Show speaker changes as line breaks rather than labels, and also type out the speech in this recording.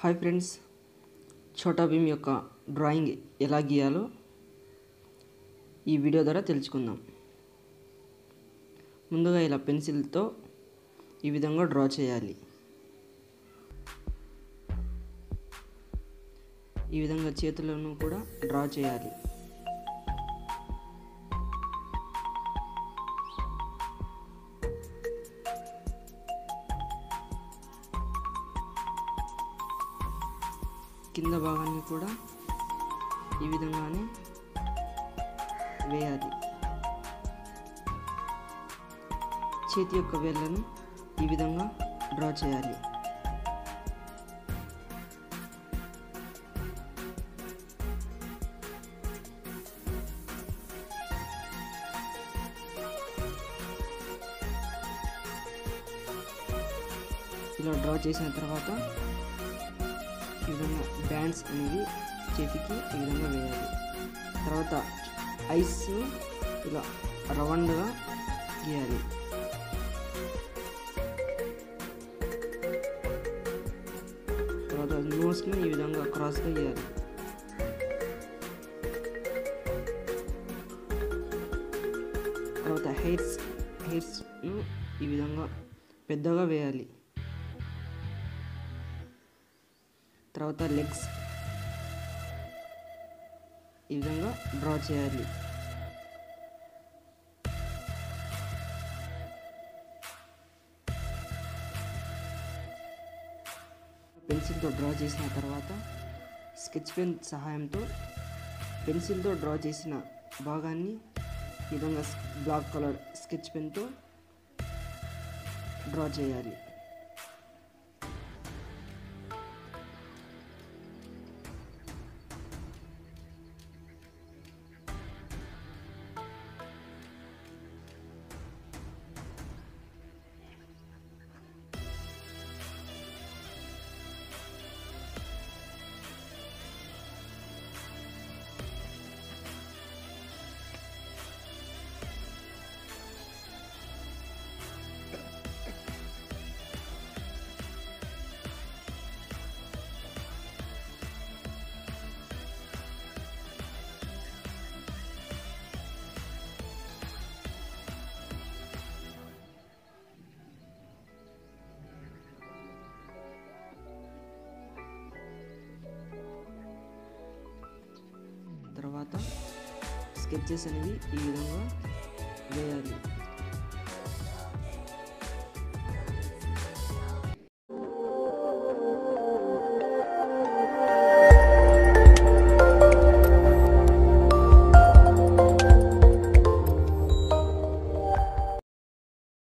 hi friends Chota Bhim యొక్క drawing ఎలా గీయాలో ఈ వీడియో ద్వారా తెలుసుకుందాం ముందుగా ఇలా పెన్సిల్తో ఈ విధంగా డ్రా చేయాలి ఈ విధంగా చేతులను కూడా డ్రా చేయాలి కింద భాగాన్ని కూడా ఈ విధంగానే వేయాలి చేతి యొక్క వేళ్ళను ఈ విధంగా డ్రా చేయాలి ఇలా డ్రా చేసిన తర్వాత ఈ విధంగా బ్యాండ్స్ అనేవి చేతికి ఈ విధంగా వేయాలి తర్వాత ఐస్ ఇలా రౌండ్గా గీయాలి తర్వాత నోస్ని ఈ విధంగా క్రాస్గా గీయాలి తర్వాత హెయిర్స్ హెయిర్స్ను ఈ విధంగా పెద్దగా వేయాలి తర్వాత లెగ్స్ ఈ విధంగా డ్రా చేయాలి పెన్సిల్తో డ్రా చేసిన తర్వాత స్కెచ్ పెన్ సహాయంతో పెన్సిల్తో డ్రా చేసిన భాగాన్ని ఈ విధంగా బ్లాక్ కలర్ స్కెచ్ పెన్తో డ్రా చేయాలి తర్వాత స్కెచెస్ అనేవి ఈ విధంగా వేయాలి